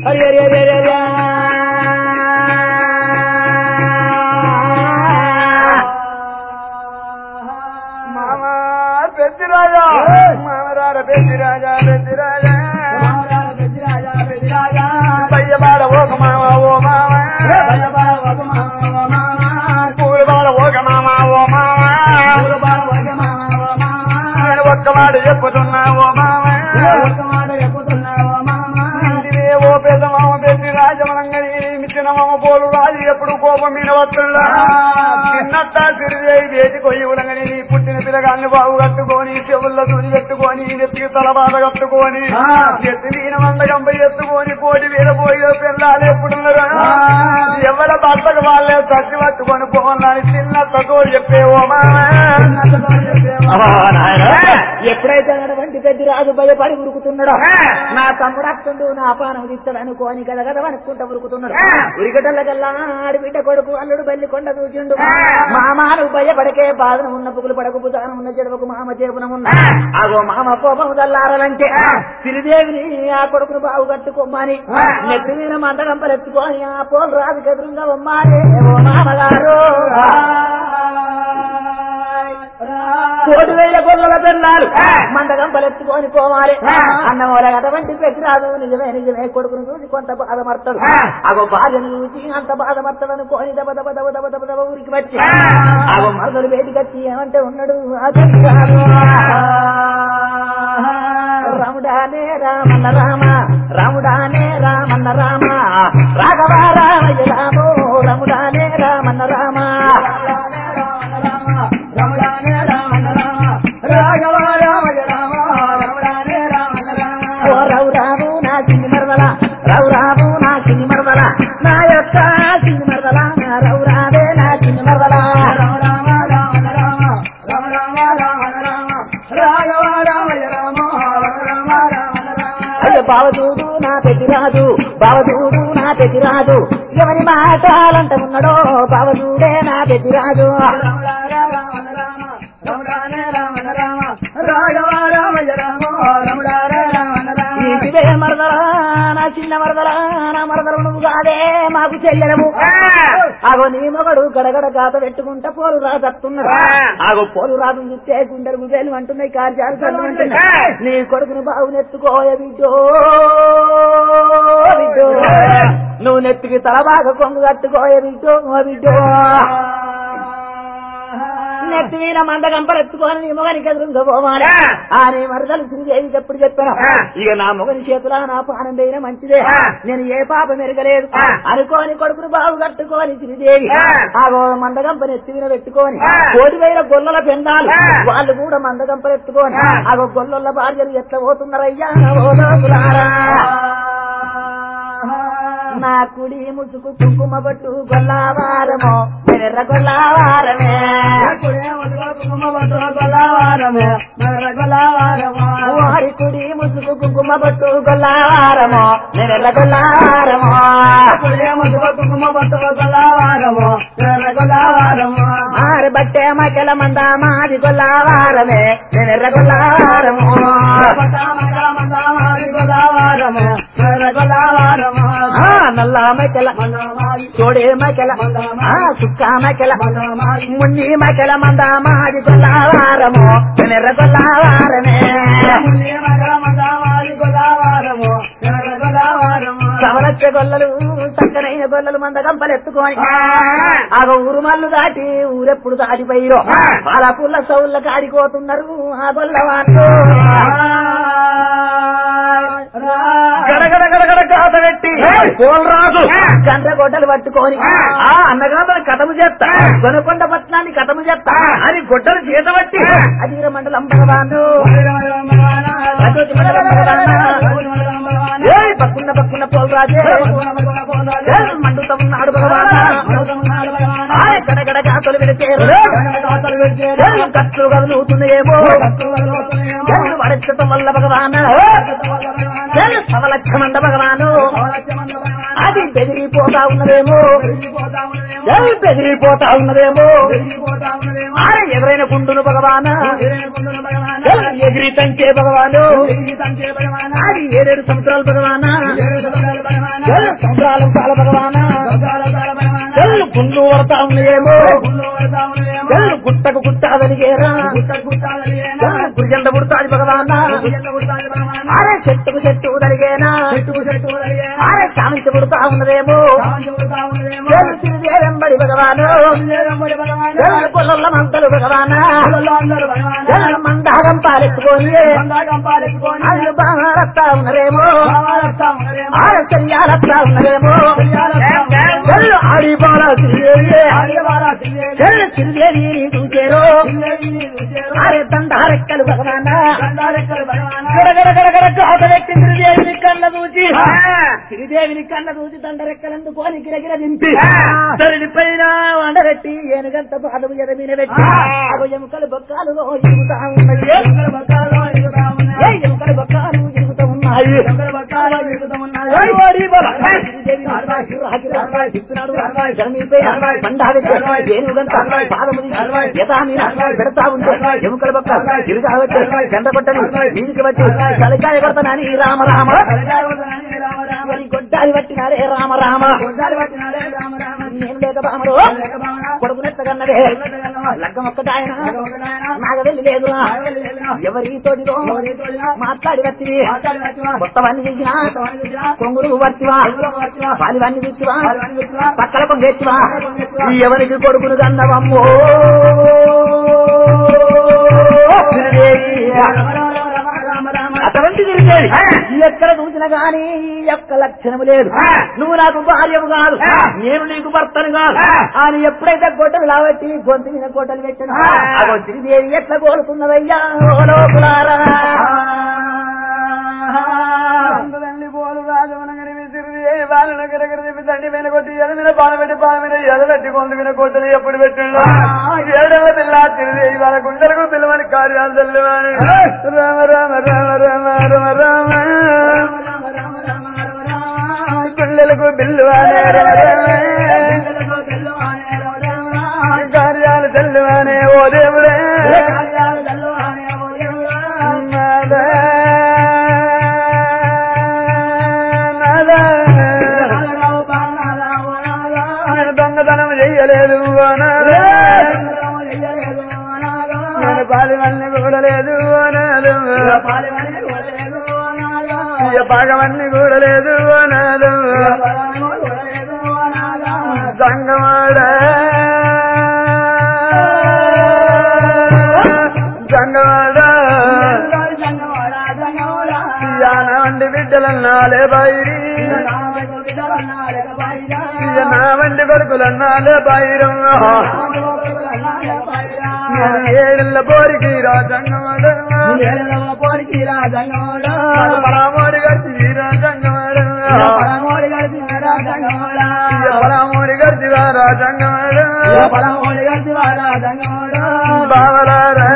హరి హరి హరి హరి హరి మామ పెద్దిరాజా మామరాడ పెద్దిరాజా పెద్దిరాజా పయ్యబాడ ఓక మామ ఓ మామ పూల బాల ఓక మామ ఓ మామ నేను ఒక్క మాట చెప్పుతున్నా ఓ మామ ఇంటినే ఓ పెద్ద మామ పెద్ది రాజమనంగని మిచ్చిన మామ పోలు రాజు ఎప్పుడు కోపం మీద వస్తుందా చిన్నట్ట సిరిదేవి వేటి కొయ్యి ఉడంగని నీ పుట్టిన పిల్లగాన్ని బాగు కట్టుకొని చెవుల్లో సూది కట్టుకొని నెత్తికి తల బాధ కట్టుకొని ఎత్తి మీన మందగంప ఎత్తుకొని కోటి వీర పోయి పిల్లలు ఎప్పుడున్నారు ఎవరి భర్తకు వాళ్ళే సచ్చి పట్టుకొని పోవాలని చిన్నత్తతో చెప్పే ఓ మామ ఎప్పుడైతే అటువంటి పెద్ద రాజు భయపడి ఉరుకుతున్నాడో నా తమ్ముడు అత్తుండు నా పానం ఇస్తాడు అనుకోని కదా కదా అనుకుంటా ఉరుకుతున్నాడు ఉరికటల్లకల్లా ఆడిబిడ్డ కొడుకు అల్లుడు బల్లి కొండ చూచిండు మామాను భయపడకే బాధన ఉన్న పుగులు పడకు పుతానం ఉన్న చెడవకు మామ చేపున ఉన్న అగో మామ కోపం చల్లారాలంటే సిరిదేవిని ఆ కొడుకును బాగు కట్టుకోమని నెత్తి మీద మందగంపలెత్తుకొని ఆ పోలు రాజు ఎదురుగా ఉమ్మాలి ఓ మామగారు కోటి వేల గొల్లల పెళ్ళారు మందగంపలెత్తుకొని పోవాలి అన్నమూల అటువంటి పెద్దరాదు నిజమే నిజమే కొడుకును చూసి కొంత బాధపడతాడు అగో భార్యను చూసి అంత బాధపడతాడు అనుకోని దబ దబ దబ దబ దబ దబ ఊరికి వచ్చి అగో మరదలు వేదికచ్చి ఏమంటే ఉన్నాడు ఆ పెద్దరాజు. రాముడానే రామన్న రామ రాముడానే రామన్న రామ రాఘవ రామయ్య రామో రాముడానే రామన్న రామ ఓ రావు రావు నా చిన్ని మరదల రావు రావు నా చిన్ని మరదల నా యొక్క చిన్ని మరదల నా రావు రావే నా చిన్ని మరదల అయ్యో బావదూదు నా పెద్దిరాజు బావదూదు నా పెద్దిరాజు ఎవరి మాటాలంట ఉన్నాడో బావదూడే నా పెద్దిరాజు ఇంటిదే మరదలా నా చిన్న మరదలా నా మరదలు నువ్వు కాదే మాకు చెల్లెలము ఆగో నీ మొగడు గడగడ గాత పెట్టుకుంటా పోలు రాజత్తున్నాడు ఆగో పోలు రాజు చూస్తే గుండెలు గుండెలు అంటున్నాయి కార్యాలు చల్లమంటున్నాయి నీ కొడుకును బాగు నెత్తుకోయ బిడ్డో బిడ్డో నువ్వు నెత్తికి తల బాగా కొంగు కట్టుకోయ బిడ్డో ఓ బిడ్డో నెత్తి మీద మందగంపలు ఎత్తుకొని నీ మొగనికి ఎదురుగా పోవాలి ఆ నీ మరదలు శ్రీదేవికి ఎప్పుడు చెప్పాను ఇక నా మొగని చేతుల నా పానం పోయినా మంచిదే నేను ఏ పాపం ఎరగలేదు అనుకోని కొడుకును బాగు కట్టుకోని శ్రీదేవి ఆగో మందగంపని ఎత్తి మీద పెట్టుకొని కోటి వేల గొల్లల పెండాలు వాళ్ళు కూడా మందగంపలు ఎత్తుకొని ఆగో గొల్లల భార్యలు ఎట్లా పోతున్నారయ్యా ఓ లోకులారా. నా కుడి ముసుకు కుంకుమ పట్టు గొల్లవారమో ఎర్ర గొల్లవారమే వారి కుడి ముసుగు కుంకుమ పట్టు గొల్లవారమో ఎర్ర గొల్లవారమో ఆరు బట్టే మకెల మంద మాది గొల్లవారమే ఎర్ర గొల్లవారమో ఆ నల్ల మకెల చోడే మకెల ఆ సుక్క మకెల మున్ని మకెల మంద మాది గొల్లవారమో ఎర్ర గొల్లవారమే కవలచ్చ గొల్లలు చక్కనైన గొల్లలు మంద గంపలెత్తుకొని ఆగ ఊరు మల్లు దాటి ఊరెప్పుడు దాటిపోయిరో వాళ్ళ పుల్ల సౌళ్ళ కాడిపోతున్నారు ఆ గొల్ల వాళ్ళు గడగడ గడగడ గాత పెట్టి పోలరాజు గంట గొడ్డలు పట్టుకొని ఆ అన్నగాళ్ళని కథము చేస్తా కొనకొండ పట్నాన్ని కథము చేస్తా అని గొడ్డలు చేత పట్టి అధీర మండలం భగవాను ఏయ్ పక్కున్న పక్కున్న పోలరాజే ఏయ్ మండుతా ఉన్నాడు భగవానా ఆయ్ గడగడ గాతలు వెళితేరు కట్లు కదులుతున్నాయేమో జల్లు వరచటం వల్ల భగవాన జల్లు సవలక్షమండ భగవాను అది బెదిరిపోతా ఉన్నదేమో పెరిగిపోతా ఉన్నదేమో ఏయ్, బెదిరిపోతా ఉన్నదేమో పెరిగిపోతా ఉన్నదేమో అరే ఎవరైనా కుండును భగవాన ఎగిరేకుంటున్న భగవానా, ఏయ్, ఎగిరి తంచే భగవాను ఎగిరి తంచే భగవానా, అది ఏడేడు సంవత్సరాలు భగవాన ఏడు సంవత్సరాల భగవానా, ఏయ్, సంవత్సరాలు చాల భగవాన సంవత్సరాల కాల భగవానా, ఏయ్, గుండు పడతా ఉన్నాయేమో గుళ్ళు పడతా ఉన్నదేమో, ఏయ్, గుట్టకు గుట్ట వెలిగేరా గుట్ట గుట్టాలలిగేనా, గురిజండ పుడతాది భగవాన గుయ్యంత గుట్టాలి భగవానా, అరే చెట్టుకు చెట్టు తలిగేనా చెట్టుకు చెట్టు వదిలిగేనా, అరే శాంతి పుడతా ఉన్నదేమో సామంతి పుడతా ఉన్నదేమో, వెంబడి భగవాను లేదంబడి భగవానా, పొల్ల మంతలు భగవాన పిల్లలు అందరూ భగవానా, మందారం పాలెత్తుకొని మందాకం పాలెత్తుకొని, అది బాగా ఉన్నరేమో బావాలస్తా ఉన్నదేమో, ఆడసల్యాలత్తా ఉన్నదేమో చెయ్యాలస్తా ఉన్నదేమో, ఆడి బాల సిరిదేవి ఆర్యవాల సిరిదేవి, సిరిదేవి చూచేరో సిరిదేవి చూచేరు, ఆరే దండారెక్కలు భగవాన దండాలెక్కలు భగవానా, గడగడ గడగడ కాత పెట్టి శ్రీదేవిని కళ్ళ చూచి శ్రీదేవిని కళ్ళ చూచి దండరెక్కలందుకోని గిరగిర దింపి తరిని పైన వండరెట్టి ఏనుగంత పాదము ఎదమీన పెట్టి అవి ఎముకలు బొక్కాలు ఇరుగుతా ఉన్నాయి దొంగల బక్కాలో ఎగుతా ఏ ఉన్నాయి, ఎముకలు బొక్కాలు ఇరుగుతా ఉన్నాయి దొంగల బక్కాలో ఎగుతా ఉన్నాయి, ఓయ్ ఓడి బల. శ్రీదేవి హాకి రాకి రాకి చిత్తునాడు జనమీపై పండావి ఏనుగంత పాదము తీసి యథామీన పెడతా ఉంది ఎముకల బొక్క ఇరుగా వచ్చి చెండ కొట్టని వీధికి వచ్చి తలకాయ కొడతానని రామ రామ తలజాగుతానని రామ రామ, గొడ్డాలి పట్టినారే రామ రామ గుడ్డాలు పట్టినాడే రామ రామ, నేను లేక బామరు లేక భావన, కొడుకునెత్తగన్నదే ఉన్నతగలవా, లగ్గం ఒక్కటాయన ఒకనాయన, నాకు వెళ్ళి లేదురా ఆడవాళ్ళు లేదురా, ఎవరితోటిదో ఎవరితోటినా, మాట్లాడి వచ్చివి మాట్లాడి వచ్చివా, మొత్తమన్ని తీసినా కొంతమంది వచ్చినా, కొంగురు పట్టివా ఎవరికి వచ్చినా, పాలివన్నీ తెచ్చివా వాళ్ళని వచ్చినా, పక్కల కొంగెచ్చివా పక్కల కొంగెత్తువా. ఎవరికి కొడుకును కన్నవమ్మో శ్రీదేవి. రామ రామ రామ రామ రామ, అటువంటి తిరిగేది ఎక్కడ చూసినా గాని ఈ యొక్క లక్షణము లేదు నువ్వు నాకు భార్యము కాదు నేను నీకు భర్తను కాదు అని ఎప్పుడైతే గొడ్డలు లాబట్టి గొంతు మీద గొడ్డలు పెట్టాను అగో శ్రీదేవి ఎట్లా కోరుతున్నదయ్యా ఓ లోకులారా తల్లి పోలు రాజవనగరి విసిరి వాళ్ళ గరగర చెప్పి తండ్రి మీద కొట్టి ఎదమిన పాల పెట్టి పాల మీద ఎదబెట్టి కొంత మీద కొట్టలు ఎప్పుడు పెట్టిండు ఏడవ పిల్ల తిరిగి వాళ్ళ గుండెలకు పిల్లవని కార్యాలు తెల్లవాని రామ రామ రామ రామ రామ రామ గుండెలకు బిల్లువానే కార్యాలు తెల్లవానే ఓ దేవుడే నాదా నాదా నేను దొంగతనం చెయ్యలేదు అనాలు నేను పాలివన్నీ కూడలేదు అనాలు ఇక పాగవన్నీ కూడలేదు అనాలు సంగమాడ సంగమాడ యాన వంటి బిడ్డలన్నాలే బైరి ఇక నా వంటి కొడుకులన్నాలే బైరం నేను ఏళ్ళ పోరికి రాజంగమాడ పోరికి రాజంగోడా పరామోడి గడిచి రాజంగమాడ పరమోడి గడిచిన రాజంగోడా పరామోడి గడిచి రాజంగమాడ పరమోడి గడిచిన రాజంగోడా బావలారా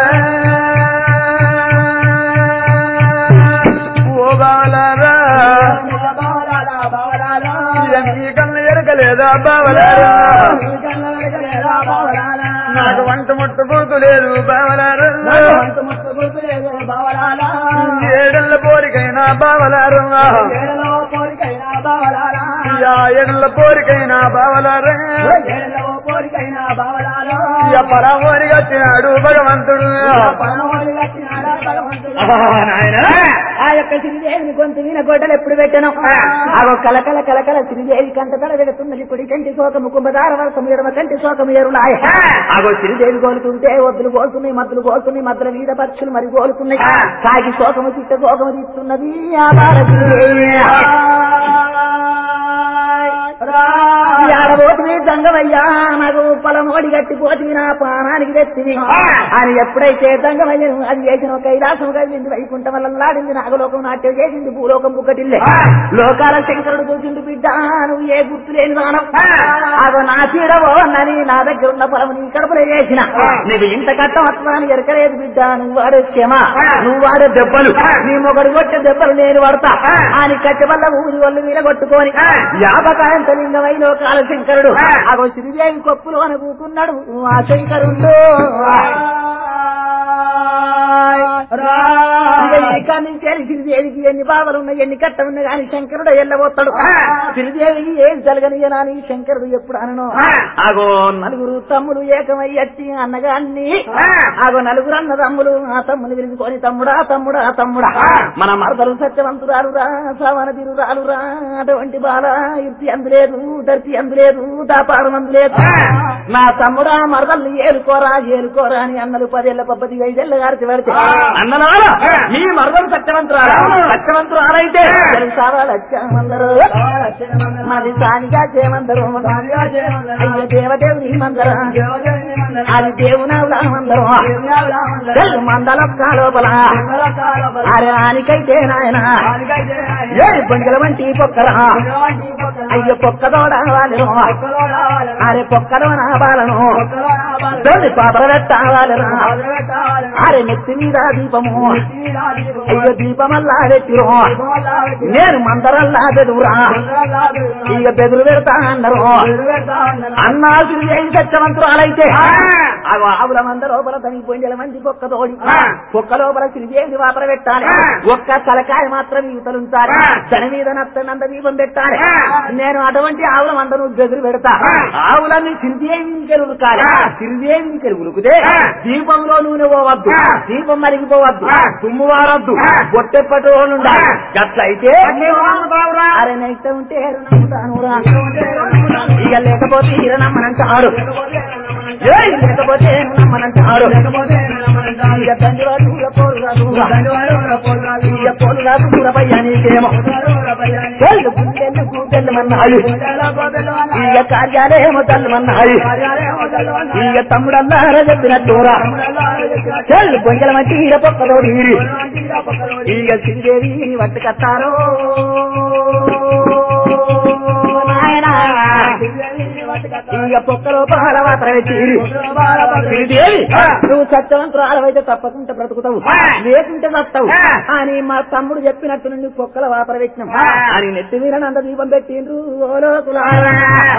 ఓ బావలారా బావలాలా బావలాలా ఇక మీ కళ్ళు ఎరకలేదా బావలారా బావలాలా నాకు వంట ముట్టు పూకు లేదు బావలారా అంత ముట్టు గుర్తులేదు బావలాలా ఏడళ్ళ పోరికైనా బావలారా ఏడలో పోరికైనా బావలాలా యా ఏడళ్ళ పోరికైనా బావలారా ఏడలో పోరికైనా బావలాలా ఇక పరామోరి వచ్చినాడు భగవంతుడు పరమోడి కట్టినాడా భగవంతుడు ఆ యొక్క శ్రీదేవిని గొంతు మీద గొడ్డలు ఎప్పుడు పెట్టను ఆ కలకల కలకల శ్రీదేవి కంట తల పెడుతున్నది కుడి కంటి శోకము కుంభదార వర్షం ఎడమ కంటి శోకము ఎరులాయ ఆగో శ్రీదేవి గోలుతుంటే ఒత్తులు గోలుతున్నాయి మద్దులు గోలుతున్నాయి మద్దుల మీద పక్షులు మరి గోలుతున్నాయి సాగి శోకము చిట్ట శోకము తీస్తున్నది ఆ బాల శ్రీదేవి ఆడబోతుంది గంగవయ్యా నాకు పొలమోడి గట్టి పోతివి నా ప్రాణానికి తెచ్చివి అని ఎప్పుడైతే గంగవయ్యను అది చేసిన కైలాసం కలిగింది వైకుంఠం వల్ల లాడింది నాగలోకం నాట్యం చేసింది భూలోకం బుక్కటిల్లే లోకాల శంకరుడు చూసిండు బిడ్డ నువ్వు ఏ గుర్తు లేని దానం అదో నా చీడవో అన్నని నా దగ్గర ఉన్న పొలం నీ కడుపులో చేసిన నీకు ఇంత కట్టం వస్తుందని ఎరకలేదు బిడ్డ నువ్వు వాడే క్షమ నువ్వు వాడే దెబ్బలు నీ మొగడు కొట్టే దెబ్బలు నేను పడతా అని కట్టె వల్ల ఊరి వాళ్ళు వీర కొట్టుకొని యాపకాయంత లింగమై లోకాల శంకరుడు అగో శ్రీదేవి కొప్పులు అనుకున్నాడు ఆ శంకరుడు ఇక్కడి నుంచి వెళ్ళి శ్రీదేవికి ఎన్ని బావలు ఉన్నాయి ఎన్ని కట్ట ఉన్నాయి కానీ శంకరుడు ఎల్లబోతాడు శ్రీదేవికి ఏం జరగనియనాని శంకరుడు ఎప్పుడు అనను అగో నలుగురు తమ్ముడు ఏకమై వచ్చి అన్నగాన్ని అగో నలుగురు అన్న తమ్ములు ఆ తమ్ముని పిలుచుకొని తమ్ముడా తమ్ముడా తమ్ముడా మన మరదలు సత్యవంతురాలు రా సవన తిరురాలు రా అటువంటి బాల ఇర్తి అందులేదు దర్తి అందులేదు దాపారం అందులేదు నా తమ్ముడా మరదల్ని ఏలుకోరా ఏలుకోరా అని అన్నలు పదేళ్ల పబ్బది ఐదేళ్ల గారికి పెడితే అన్నలారా మీ మరదలు సత్యవంతురాలు సత్యవంతురాలైతే తెలుసావా లక్ష్యమందరు మాది సానిగా చేయమందరు అయ్యో దేవదేవుని మందరం అది దేవునవులా మందరం తెలుగు మందలొక్క లోపల అరే ఆనికైతే నాయన ఏడు పొంగల వంటి పొక్కరా అయ్యో పొక్కదోడ వాళ్ళను అరే పొక్కలో నా బాలను దొల్లి పాపర పెట్టావాలను అరే నెత్తి మీద దీపము అయ్యో దీపమల్లా పెట్టిరు నేను మందరల్లా బెదురా ఇక బెదురు పెడతా అన్నారు అన్నా శ్రీదేవి సత్యవంతురాలైతే అగో ఆవుల మంద లోపల తనిపోయిన మంది పొక్క తోడి పొక్క లోపల శ్రీదేవి వాపర పెట్టాలి ఒక్క తలకాయ మాత్రం యువతలుంటారు దాని మీద నత్త నంద దీపం పెట్టాలి నేను అటువంటి ఆవుల మందను బెదురు పెడతా ఆవులన్నీ శ్రీదేవి కెలుకాలి శ్రీదేవి కెలుగులుకుతే దీపంలో నూనె పోవద్దు దీపం మరిగిపోవద్దు తుమ్ము వారద్దు బొట్టెప్పటి వాళ్ళు ఉండాలి గట్లయితే అరే నెక్స్ట్ ఉంటే నమ్ముతాను రా ఇక లేకపోతే ఈర నమ్మనంటారు ఏయ్, లేకపోతే నమ్మనంటారు ఇక తండ్రి వాడు ఊర పోరు రాదు ఇక పోరు రాదు ఊరపయ్యా నీకేమో చెల్లు గుండెలు కూతెల్లమన్నాయి ఇక కార్యాలయమో తల్లమన్నాయి ఇక తమ్ముడల్లారా చెప్పినట్టురా చెల్లు బొంగల మట్టి ఈర పొక్కలో నీరి ఇక శ్రీదేవి పట్టుకత్తారో నాయనా ఇక పొక్కలో పాల మాత్రం పెట్టిరి శ్రీదేవి నువ్వు సత్యవంతురాలవైతే తప్పకుండా బ్రతుకుతావు లేకుంటే చస్తావు అని మా తమ్ముడు చెప్పినట్టు నుండి పొక్కల వాపర పెట్టినాం అని నెత్తి మీద నంద దీపం పెట్టిండ్రు ఓ లోకులారా.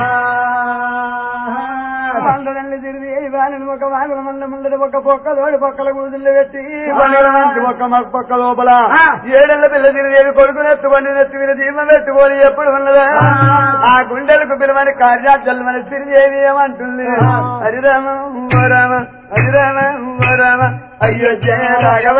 పండుగల్ని తిరిగి వాణిని ఒక వానల మండ ముందర ఒక పొక్క తోడి పక్కల కూతుళ్ళు పెట్టి పండుగ నుంచి ఒక మగ పక్క లోపల ఏడెళ్ళ పిల్ల తిరిగి కొడుకు నెత్తుకొని నెత్తి మీద దీపం పెట్టుకొని ఎప్పుడు ఉన్నదా ఆ గుండెలకు పిలవని కార్యాచల్మని తిరిగేవి ఏమంటుంది హరిరామ ఓ రామ హరిరామ ఓ రామ అయ్యో జయ రాఘవ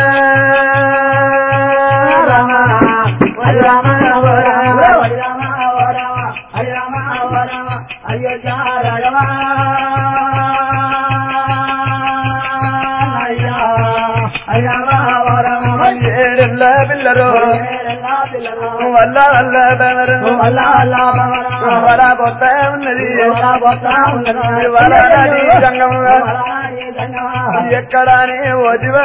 రామ హరి రామ ఓ రామ హరి రామ ఓ రామ హరి రామ ఓ రామ అయ్యో జయ రాఘవ అయ్యా అయ్యా ఓ రామ ఏడెళ్ళ పిల్లరు వల్ల వల్ల బెవరు వల్ల వల్ల వల బొత్త ఉన్నది వల నది సంగముగా ఎక్కడానే వదివా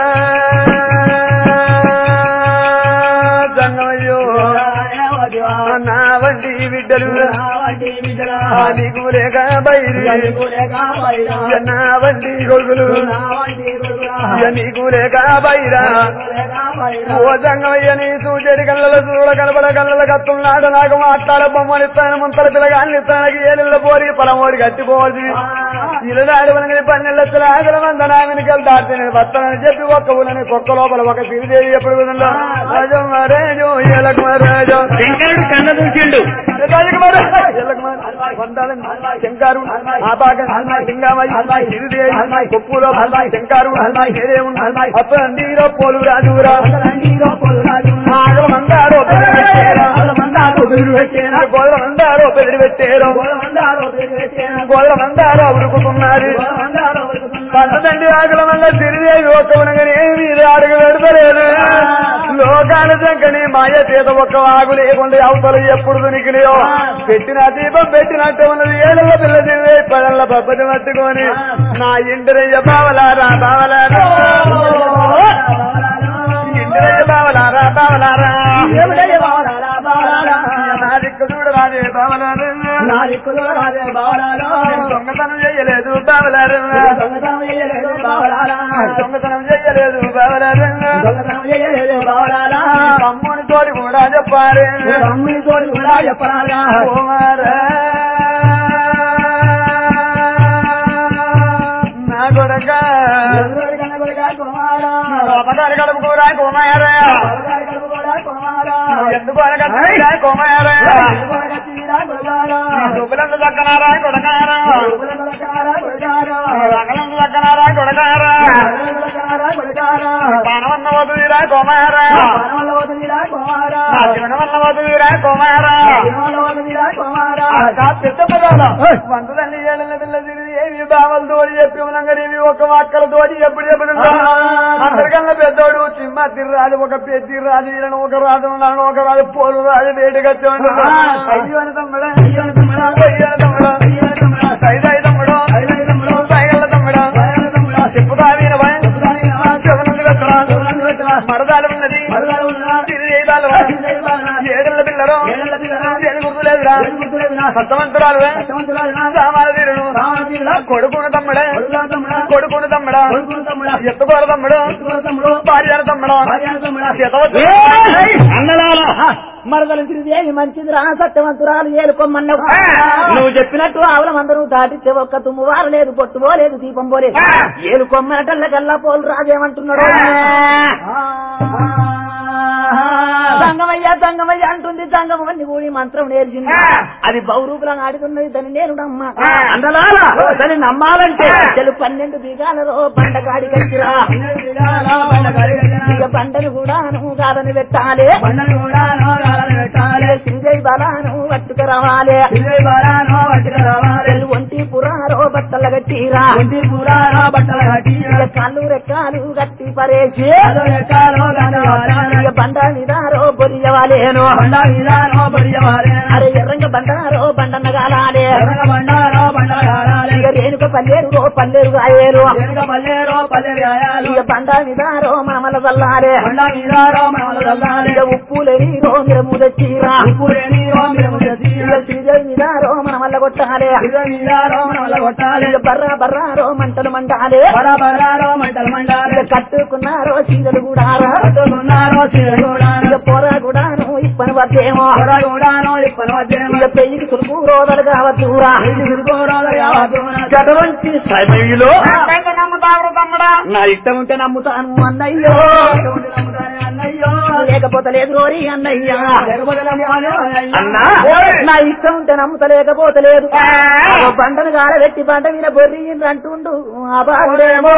సంగమయ్యో నా వంటి బిడ్డలు నీకు లేక బైరి నా వంటి కొడుకులు నీకు లేక బైరా ఓ సంగమయ్య నీ సూచడి కళ్ళ చూడ కనబడ కళ్ళ కత్తున్నాడు నాకు మాట్లాడ బొమ్మని ఇస్తాను ముంతల పిల్లగాన్ని ఇస్తాను ఏళ్ళ పోరి పొలమోడి కట్టిపోవచ్చు ఇలనాడు మనకి పన్నెళ్ళ ఆగల మంద నామినికలు దాటి నేను వస్తానని చెప్పి ఒక్క ఊళ్ళని కుక్క లోపల ఒక తిరిదేవి ఎప్పుడు విధంలో రాజు మహారాజు ఎలక మహారాజు శంకరుడు కన్న చూసిండు శంకారు ఆపాక సింగామయ్య తిరుదేవి కొప్పులో శంకారు అప్పందీరో పోలు రాజురా ఆగల మందారో గోదల మందారో బెదిరి పెట్టారు గోదల మందారో ఉరుకుతున్నారు పన్నదండి ఆకల వల్ల తిరిగేవి ఒక్క ఉండగానే ఏమీ అడుగు పెడతలేదు లోక బంగాళ జంకని మాయ చేత ఒక్క వాగు లేకుండా అవతలు ఎప్పుడు దునికినాయో పెట్టిన దీపం పెట్టినట్టు ఉన్నది ఏళ్ళ పిల్ల తిరిగి పదళ్ళ పబ్బతి పట్టుకొని నా ఇంటిరయ్య బావలారా బావలారా ఇంటిరయ్య బావలారా బావలారా నా దిక్కు చూడరాదే బావలారా దొంగతనం చేయలేదు బావలారా దొంగతనం చేయలేదు బావలారా తమ్ముని తోడి కూడా చెప్పారే కుమారా నా కొడక అపకారి కడుపు కూడా కుమారా ఎందుకు అనగా కుమారా దుబ్బులందు దక్కనారా కొడకారా రగలందు దక్కనారా కొడకారా పానవన్న వదురా కుమారా జీవనవన్న వదురా కుమారా వంతులన్నీ ఏళ్ళ పిల్ల తిరిగి ఏమి బావలు తోడి చెప్పి ఉన్నంగనేవి ఒక మక్కల తోడి ఎప్పుడు ఎప్పుడు అందరికన్నా పెద్దోడు చిమ్మ తిర్రాజు ఒక పెద్ది రాజు వీళ్ళను ఒక రాజు నన్ను ఒక రాజు పోలు రాజు వేడిగా అయ్యో అని తమ్ముడా అయ్యో అని తమ్ముడా సైదాయి తమ్ముడు సైగల్ల తమ్ముడా చెప్పుగా వీరవా చెవులందు పెట్టరా మరదాలు ఉన్నది తిరిగేదాలు ఏడళ్ళ పిల్లరు ఏడు గుర్తులేదురా సత్తమంతురాలు రామాల వీరుడు కొడుకును తమ్ముడే కొడుకును తమ్ముడా ఎత్తుకోర తమ్ముడు భార్య తమ్ముడు అన్నలారా మరదలు తిరిగి మంచిది రా సత్యవంతురాలు ఏలుకోమన్నావు నువ్వు చెప్పినట్టు ఆవులం అందరూ దాటితే ఒక్క తుమ్ము వారలేదు పొట్టు పోలేదు దీపం పోలేదు ఏలుకొమ్మనటల్ల కల్లా పోలు రాజేమంటున్నాడు దంగమయ్య దంగమయ్య అంటుంది దంగమని కూడి మంత్రం నేర్చింది అది బౌరూపులను ఆడుతున్నది దాన్ని నేను నమ్మ అందలాలా దాన్ని నమ్మాలంటే చెలు పన్నెండు దిగాలలో పండగాడి కచ్చిరా ఇక పంటను కూడా నువ్వు కాదని పెట్టాలి శ్రీజయ్ బలాను పట్టుకు రావాలి చెల్లు ఒంటి పురారో బట్టలు కట్టిరా ఇక కళ్ళు రెక్కాలు గట్టి పరేసి ఇక బండ నిదారో బొలియవాలేను అరే ఎర్రంగ బండారో బండన్న కాలాలే ఇక రేణుక పల్లేరు రో పల్లేరు కాయేరు ఇక బండ నిదారో మనమల చల్లాలే ఇక ఉప్పు లేని రో మిరము తెచ్చిరా ఇక శ్రీజయ్ నిదారో మనమల్ల కొట్టాలే ఇక బర్ర బర్రారో మంటలు మండాలే ఇక కట్టుకున్నారో సీజలు కూడా ఇక పొర కూడాను ఇప్పని వద్దేమో ఇక పెళ్లికి సులుపు రోజులు కావచ్చురా అటువంటి సమయంలో నమ్ముతావు తమ్ముడా నా ఇష్టం ఉంటే నమ్ముతాను అన్నయ్యో లేకపోతే లేదు రోరి అన్నయ్యా అన్నా నా ఇష్టం ఉంటే నమ్ముతలేకపోతే లేదు ఓ బండను గాలబెట్టి బండ మీద బొర్రి అంటుండు ఆ బాగుడేమో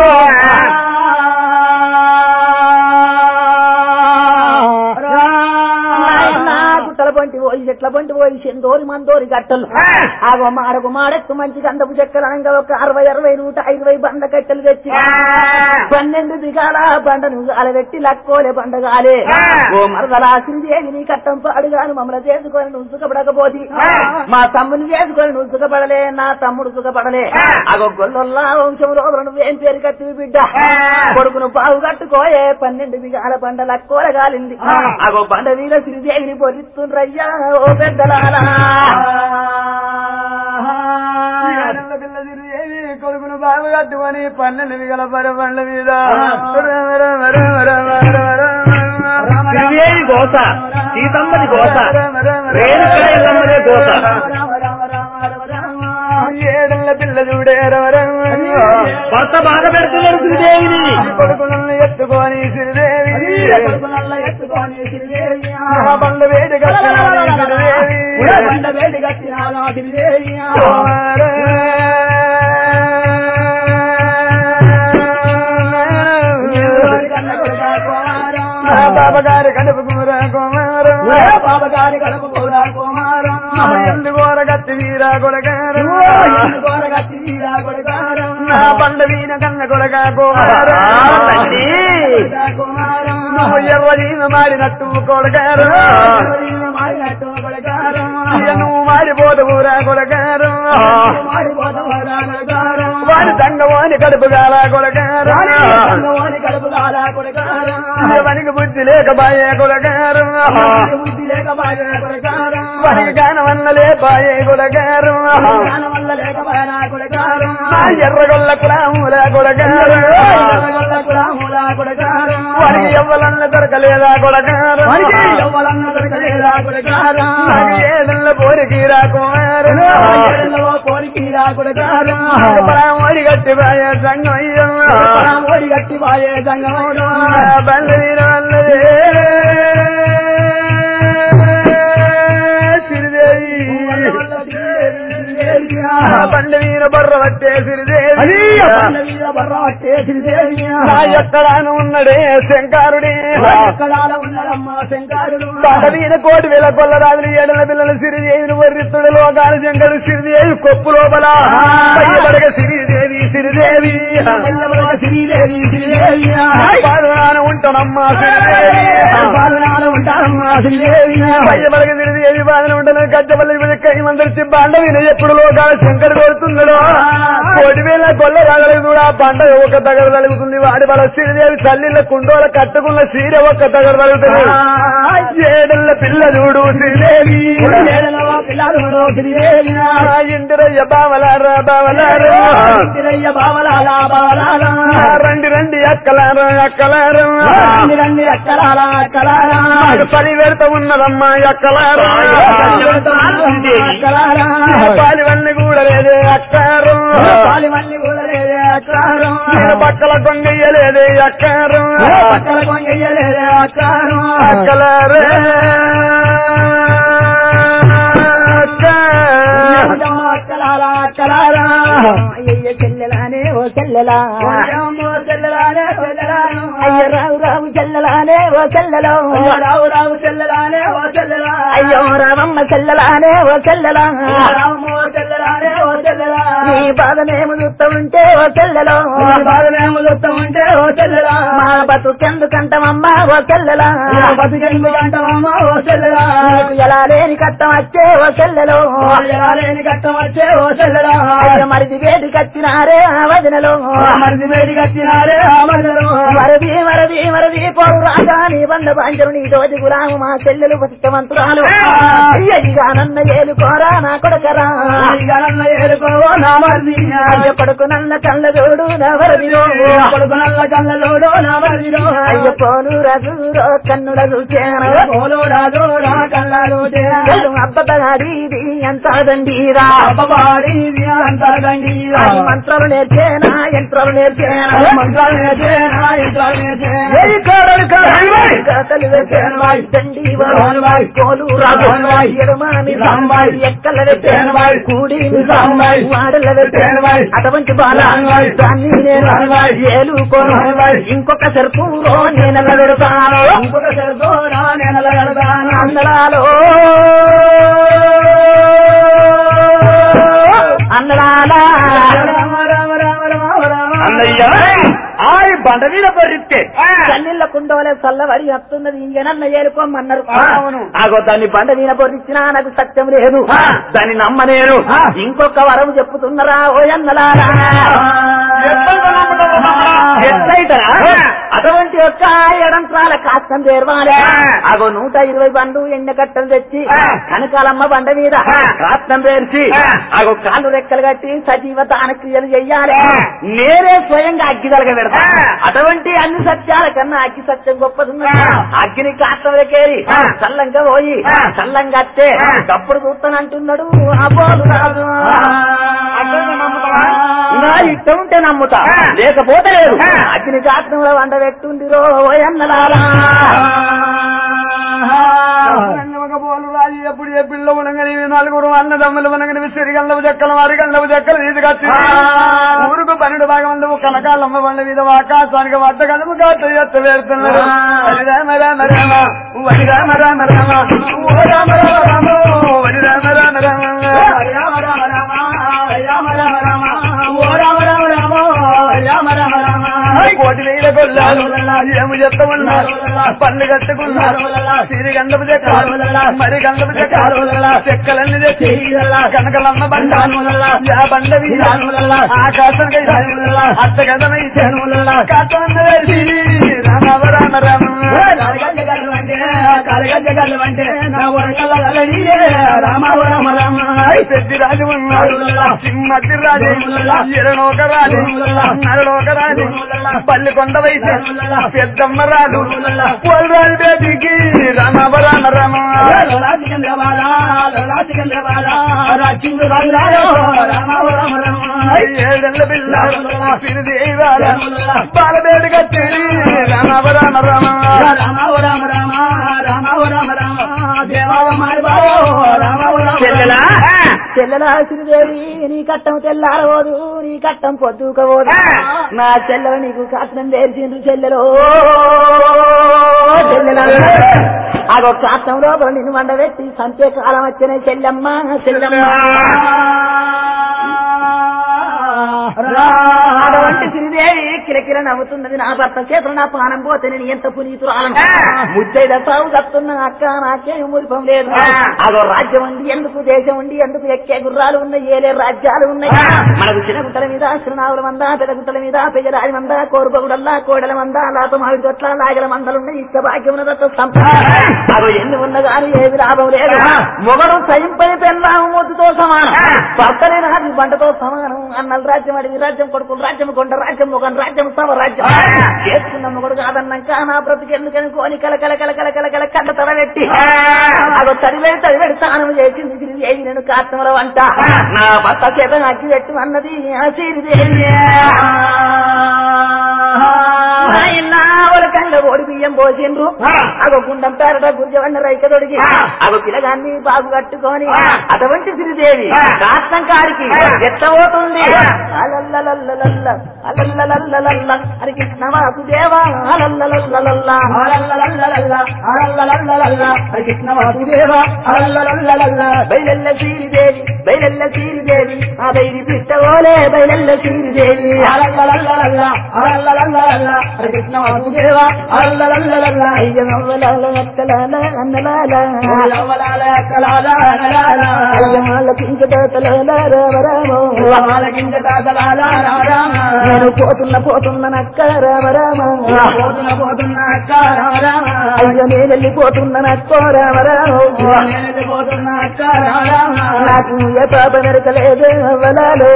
నాయనా, గుట్టల పొంటి పోయి చెట్ల పొంటి పోయి సెందోరి మందోరి గట్టలు ఆగో మాడకు మాడెత్తు మంచి గంధపు చెక్కలు అనగా ఒక అరవై అరవై నూట ఇరవై బండ కట్టెలు తెచ్చి పన్నెండు దిగాల బండను అలబెట్టి లక్కోలే బండగాలే ఓ మరదలా శ్రీదేవి నీ కట్టం పాడుగాను మమ్మల్ని చేసుకొని నువ్వు సుఖపడకపోతి మా తమ్ముని చేసుకొని నువ్వు సుఖపడలే నా తమ్ముడు సుఖపడలే అగో గొల్లొల్లా వంశంలో నువ్వేం పేరు కత్తివి బిడ్డ కొడుకును పావు కట్టుకోయే పన్నెండు దిగాల బండ లక్కోల గాలింది అగో బండ వీర శ్రీదేవిని పొరిస్తుండ్రయ్యా ఓ పెద్దలారా ఏడళ్ళ పిల్ల తిరిగేది కొడుకును బాగు కట్టుకొని పన్నెండు మిగల పర బండ్ల మీద రామ రామ రామ రామ రామ రామ శ్రీదేవి గోస సీతమ్మది గోస రేణుక ఎల్లమ్మదే గోస ఏడళ్ళ పిల్ల చూడే రమ రామ భర్త బాధ పెడుతున్నారు శ్రీదేవిని కొడుకులను ఎత్తుకొని శ్రీదేవి ఆ బండ వేడి బాబా గారి కడుపు కుమరా కుమారం దారి గడప పోరా కుమారం ఎందుకోర గట్టి వీరా కొడగారు గోరగట్టి వీరా కొడగారం నా బండ వీన కన్న కొడగా కుమారం నువ్వు ఎర్రదీన మారినట్టు కొడగారు మారినట్టు కొడగారం నువ్వు మారిపోదువురా కొడగారు మారిపోతారా కొడగారం వారి తంగవాని కడుపు గాల కొడగారు సంగవాని కడుపు కాలా కొడగారం వానికి బుద్ధి లేక బాయే కొడగారు బుద్ధి లేక బాగా కొడగారం వారికి గానవన్నలే బాయే కొడగారు జ్ఞానం వల్ల లేక బాగా కొడగారం నా ఎర్రగొల్ల కులాముల కొడగారు వల్ల కులాములా కొడగారం వారికి ఎవ్వలన్న దొరకలేదా కొడగారు ఎవ్వలన్న దొరకలేదా కొడగారం నాకు ఏదల్ల పోరికి రాకుమారు ఏళ్ళలో కోరికీరా కొడగారం పరామరి గట్టి బాయే సంగయ్య ఓడి గట్టి బాయే సంగమోడు బండి వీర వల్లదే శ్రీదేవి బండి వీర బొర్ర పట్టే శ్రీదేవి ఆ ఎక్కడాను ఉన్నడే శంకరుడి ఎక్కడాల ఉన్నారమ్మ శంకరుడు బండ మీద కోటి వేల కొల్లరాజులు ఏడల పిల్లలు సిరిదేవిని వర్రిత్తుడు లోకాలు శంకరు సిరిదేవి కొప్పు లోపల పయ్యబడగ సిరిదేవి సిరిదేవి ఎల్లవరగ శ్రీదేవి శ్రీదేవి పాదనాన ఉంటానమ్మా సిరిదేవి పాలనాడ ఉంటారమ్మ శ్రీదేవి పయ్యబడగ సిరిదేవి బాధన ఉంటాను గడ్డపల్లి కై మందరిచి బండ మీద ఎప్పుడు లోకాల శంకరు కొడుతున్నాడు కోటి వేల కొల్లరాజులు కూడా బండ ఒక దగ్గర తలుగుతుంది వాడి వాళ్ళ సిరిదేవి తల్లిళ్ళ కుండోల కట్టుకున్న సీర ఒక్క దగ్గర తలుగుతుంది ఏడల్ల పిల్ల చూడు శ్రీదేవి ఏడలో పిల్లలు శ్రీదేవి ఆ ఇంటిరయ్య బావలారా బావలారా తిరయ్య బావలాల బావలాల ఆ రండి రండి అక్కలారా అక్కలారా రండి రండి అక్కలాల అక్కలాల నాకు పని పెడత ఉన్నదమ్మా అక్కలారా అక్కలాల పాలివన్నీ కూడా లేదే అక్కారు పాలివన్నీ కూడా లేదే అక్కారం పక్కల కొంగయ్యలేదే అక్కారు పక్కల కొంగయ్యలేదే అక్కారం అక్కలారా అక్క. అక్కలాల అక్కలాల అయ్యయ్య చెల్లెలానే ఓ చెల్లెలా చెల్లెలానే చెల్లెలాను అయ్య రావు రావు చెల్లెలానే ఓ చెల్లెలో రావు రావు చెల్లెలానే ఓ చెల్లెలా అయ్యో రామమ్మ చెల్లెలానే ఓ చెల్లెలా రామమ్మ చెల్లెలానే ఓ చెల్లెలా నీ బాధనేము చూస్తూ ఉంటే ఓ చెల్లెలో బాధనేము చూస్తూ ఉంటే ఓ చెల్లెలా మా బతుకెందుకంటామమ్మా ఓ చెల్లెలా బతుకెందుకంటామమ్మా ఓ చెల్లెలా ఎలా లేని కట్టం వచ్చే ఓ చెల్లెలో ఎలా లేని కట్టం వచ్చే ఓ చెల్లెలా మరిది వేడి కచ్చినారే ఆ వదినలో మరిది వేడి కచ్చినారే ఆ వదినలో మరది మరది మరది పోరు రాజా నీ బంద పాంచరు నీ తోటి గులాము మా చెల్లెలు పతిష్టవంతురాలు అయ్యగా నన్న ఏలుకోరా నా కొడకరా నన్న ఏలుకోవో నా మరిది అయ్య కొడుకు నల్ల కళ్ళ జోడు నా వరదిలో కొడుకు నల్ల కళ్ళ జోడు నా వరదిలో అయ్య పోలు రజూరో కన్నుడ చూచాను పోలు రాజోడా కళ్ళ చూచాను అబ్బగాడీది ఎంత దండీరా అబ్బగాడీది అంత దండీరా మంత్రాలు నేర్చేనా యంత్రాలు నేర్చేనా మంత్రాలు నేర్చేనా యంత్రాలు నేర్చేనా కథలు వేసేను వాయి దండి వాయి కోలు రాజు ఎడమాని సాంబాయి ఎక్కల వేసేను వాయి కూడి సాంబాయి వాడల వేసేను వాయి అటువంటి బాల దాన్ని నేను ఏలుకోను ఇంకొక సరుకులో నేను పెడతాను ఇంకొక సరుకు నేను పెడతాను అందరాలో అందరాలా అన్నయ్య ఆయ బండ మీద పరిస్తే చల్లిళ్ళ కుండోలే చల్లబడి వస్తున్నది ఇంకనన్న ఏలుకోమన్నారు అవును. ఆగో దాన్ని బండ మీద పొరిచ్చినా నాకు సత్యం లేదు ఆ. దాన్ని నమ్మనేను ఆ. ఇంకొక వరం చెప్పుతున్నారా ఓ ఎన్నలారా ఎట్లయితే నమ్ముతావు? ఎట్లయితరా ఆ. అటువంటి యొక్క ఎడంత్రాల కాస్తం చేరవాలి ఆ. అగో నూట ఇరవై బండు ఎండ కట్టలు తెచ్చి ఆ. కనకాలమ్మ బండ మీద ఆ. కాస్తం పేర్చి ఆ. అగో కాళ్ళు రెక్కలు కట్టి సజీవ దాన క్రియలు చెయ్యాలి ఆ. నేనే స్వయంగా అగ్గి తలగ పెడతా ఆ. అటువంటి అన్ని సత్యాల కన్నా అగ్గి సత్యం గొప్పది ఆ. అగ్గిని కాస్తంలోకేరి ఆ. చల్లంగా పోయి ఆ. చల్లంగా అత్తే ఆ. తప్పుడు చూస్తానంటున్నాడు అపోలు రాదు అట్లనే నమ్ముతావా? నా ఇష్టం ఉంటే నమ్ముతా ఆ. లేకపోతే లేదు ఆ. అగ్ని కాత్రంలో వంట పెట్టుందిరో ఓయన్నలారా పోలు రాజు ఎప్పుడు ఏ పిల్ల ఉనగని నలుగురు అన్నదమ్ములు ఉనగని సిరిగల్లవు చెక్కలు అరిగల్లవు చెక్కలు తీసుకొచ్చి ఊరుకు పన్నెండు భాగం కనకాలమ్మ బండ మీద ఆకాశానికి వడ్డ కలుపు కాట ఎత్త వేడుతున్నారు హరి రామ రామ రామ వరి రామ రామ రామ ఓ రామ రామ రామ వరి రామ రామ రామ హరి రామ రామ రామ హరి రామ రామ రామ ఓ రామ రామ రామ హరి రామ రామ రామ కోటి వేల కొల్లాలు ఏమి చెప్తామన్నారు పళ్ళు కట్టుకున్నారు సిరి గంధపు చెక్కారు మరి గంధపు చెక్కారు చెక్కలన్నీ తెచ్చి కనకలమ్మ బండ యా బండ ఆకాశం అత్త గదమై కాటన్న వేసి రామ రామ రామ పెద్ది రాజు ఉన్నాడు సింహతి రాజు ఇరనోక రాజు నరలోక రాజు పల్లి కొండ వయసు పెద్దమ్మ రాజు రాజు బేటికి రామ రామ రామ ఏడెళ్ళ పిల్ల సిరిదేవాల బాలబేడు కట్టి రామ రామ రామ చెల్లెలా చెల్లెలా శ్రీదేవి నీ కట్టం తెల్లారవోదు నీ కట్టం పొద్దుకోవోదు నా చెల్లెలు నీకు కట్నం తెరిచిండ్రు చెల్లెలో చెల్లెలా అదో కట్టం లోపల నిన్ను వండబెట్టి సంతే కాలం వచ్చిన చెల్లెమ్మ చెల్లెమ్మ అటువంటి శ్రీదేవి కిలకిల నవ్వుతున్నది నా భర్త చేతులు నా పానం పోతే నేను ఎంత పునీతురాలను ముద్దైద సాగు తప్పుతున్న అక్క నాకే మురిపం లేదు అదో రాజ్యం ఉంది ఎందుకు దేశం ఉంది ఎందుకు ఎక్కే గుర్రాలు ఉన్నాయి ఏలే రాజ్యాలు ఉన్నాయి మనకు చిన్న గుట్టల మీద శ్రీనావుల మంద పెద్ద గుట్టల మీద పెజరాజి మంద కోరుబగుడల్లా కోడల మంద లాత మామిడి తొట్ల లాగల మందలు ఉన్నాయి ఇష్ట భాగ్యం అదో ఎన్ని ఉన్న గాని ఏది లాభం లేదు మొగడు సైంపై పెళ్ళాము మొద్దుతో సమానం భర్తలే నాటి బండతో సమానం అన్నల రాజ్యం అడిగి రాజ్యం కొడుకులు రాజ్యం కొండ రాజ్యం ఒక రాజ్యం సమ రాజ్యం చేసుకున్న మొగడు కాదన్నాక నా బ్రతికి ఎందుకని కోని కల కల కల కల కల కల కండ తడబెట్టి అదో తడివేడి తడివేడి స్నానం చేసింది శ్రీదేవి నేను కాస్తమల వంట నా భర్త చేత అగ్గి పెట్టు అన్నది ఆ శ్రీదేవి కళ్ళ ఓడి బియ్యం పోసిండ్రు అగో గుండం పేరట గుంజవన్న రైక తొడిగి అగో పిల్లగాన్ని బాగు కట్టుకొని అటువంటి శ్రీదేవి కాస్తం కాడికి ఎత్తబోతుంది అలల్లలల్లలల్ల, అలల్లలల్లలల్ల, హరి కృష్ణ వాసుదేవా అలల్లలల్లలల్ల, బయలెల్ల శ్రీదేవి బయలెల్ల శ్రీదేవి ఆ బయలు పిట్టవోలే బయలెల్ల శ్రీదేవి అయ్యమవ్వలాల ఎక్కలాల అన్నలాల అయ్యమాల కింకటాతలాల రామ రామ నేను పోతున్న పోతున్న నక్క రామ రామ అయ్య నేను వెళ్ళిపోతున్న నక్కో రామ రామ నాకు ఏ పాప మెరకలేదు అవ్వలాలు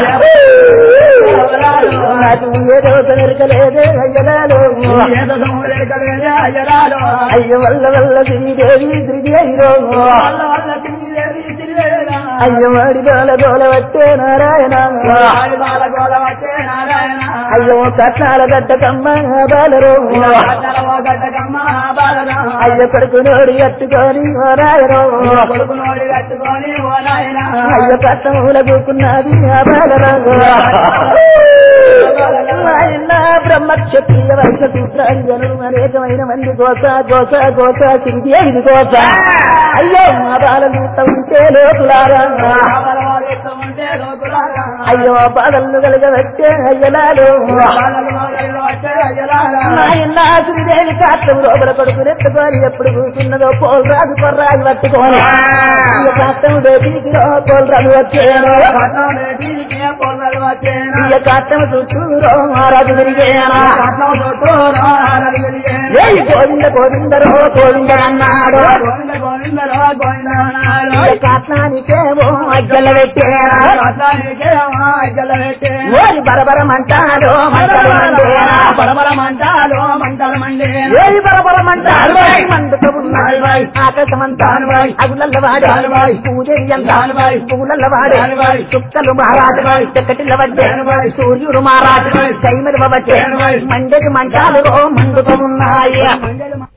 నాకు ఏ రోజు మెరకలేదు అయ్యలాలు అయ్య వల్ల వల్ల శ్రీదేవి శ్రీదేవి అయ్య వాడి గోల గోల వచ్చే నారాయణ అయ్యో కట్నాల గడ్డకమ్మ బాలరు అయ్య కొడుకు నోడి కట్టుకొని నారాయణ అయ్య కట్టముల కూకున్నది ఆ బాలరాజు ఆయన బ్రహ్మక్షత్రియ వైశ సూత్రాలు అనేకమైన మంది గోస గోస గోస సింధి ఐదు గోస అయ్యో మా బాలలు ఉంటే లోతులారా అయ్యో బాధలను కలగబట్టే అయ్యలాలు నాయన శ్రీదేవి కాష్టం లోపల కొడుకు ఎత్తుకొని ఎప్పుడు కూర్చున్నదో పోలరాజు కొర్రాజు పట్టుకొని ఈ కాష్టం బేటీకిలో పోలరాజు వచ్చేను ఈ కాష్టం చుట్టూరో మహారాజు తిరిగేనా ఏ గోవింద గోవిందరో గోవింద అన్నాడు ఈ కాట్లానికేమో అజ్జల పెట్టేనా ఓరి బరబరమంటాడు మంటలు మండేనా బలబలమంటాలో మంటలు మండే ఏది బరబరమంటాడు మండుతూ ఉన్నాడు ఆకాశమంతాను అగులల్లవాడు పూజంతాను పూలల్లవాడు చుక్కలు మహారాజు చక్కటిల్ల వచ్చే సూర్యుడు మహారాజు కైమరి వచ్చే మండకి మంటాలు మండుతూ ఉన్నాయి